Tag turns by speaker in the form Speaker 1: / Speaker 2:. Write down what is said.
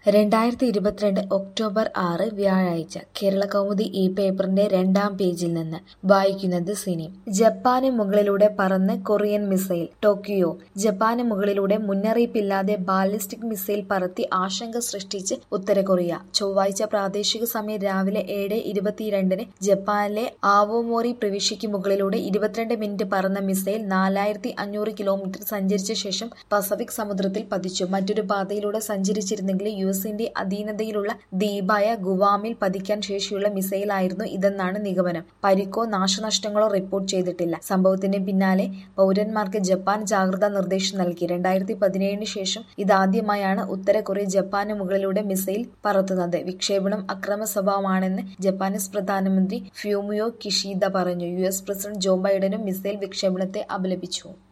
Speaker 1: രണ്ടായിരത്തി ഇരുപത്തിരണ്ട് ഒക്ടോബർ ആറ് വ്യാഴാഴ്ച കേരളകൗമുദി ഈ പേപ്പറിന്റെ രണ്ടാം പേജിൽ നിന്ന് വായിക്കുന്നത് സിനി ജപ്പാന് മുകളിലൂടെ പറന്ന് കൊറിയൻ മിസൈൽ ടോക്കിയോ ജപ്പാന് മുകളിലൂടെ മുന്നറിയിപ്പില്ലാതെ ബാലിസ്റ്റിക് മിസൈൽ പറത്തി ആശങ്ക സൃഷ്ടിച്ച് ഉത്തര കൊറിയ ചൊവ്വാഴ്ച പ്രാദേശിക സമയം രാവിലെ ഏഴ് ഇരുപത്തിരണ്ടിന് ജപ്പാനിലെ ആവോമോറി പ്രവിശ്യയ്ക്ക് മുകളിലൂടെ ഇരുപത്തിരണ്ട് മിനിറ്റ് പറന്ന മിസൈൽ നാലായിരത്തി അഞ്ഞൂറ് കിലോമീറ്റർ സഞ്ചരിച്ച ശേഷം പസഫിക് സമുദ്രത്തിൽ പതിച്ചു മറ്റൊരു പാതയിലൂടെ സഞ്ചരിച്ചിരുന്നെങ്കിൽ യു എസിന്റെ അധീനതയിലുള്ള ദ്വീപായ ഗുവാമിൽ പതിക്കാൻ ശേഷിയുള്ള മിസൈലായിരുന്നു ഇതെന്നാണ് നിഗമനം പരിക്കോ നാശനഷ്ടങ്ങളോ റിപ്പോർട്ട് ചെയ്തിട്ടില്ല സംഭവത്തിന് പിന്നാലെ പൗരന്മാർക്ക് ജപ്പാൻ ജാഗ്രതാ നിർദ്ദേശം നൽകി രണ്ടായിരത്തി പതിനേഴിന് ശേഷം ഇതാദ്യമായാണ് ഉത്തര കൊറിയ ജപ്പാന് മുകളിലൂടെ മിസൈൽ പറത്തുന്നത് വിക്ഷേപണം അക്രമ സ്വഭാവമാണെന്ന് ജപ്പാനീസ് പ്രധാനമന്ത്രി ഫ്യൂമിയോ കിഷീദ പറഞ്ഞു യു എസ് പ്രസിഡന്റ് ജോ ബൈഡനും മിസൈൽ വിക്ഷേപണത്തെ അപലപിച്ചു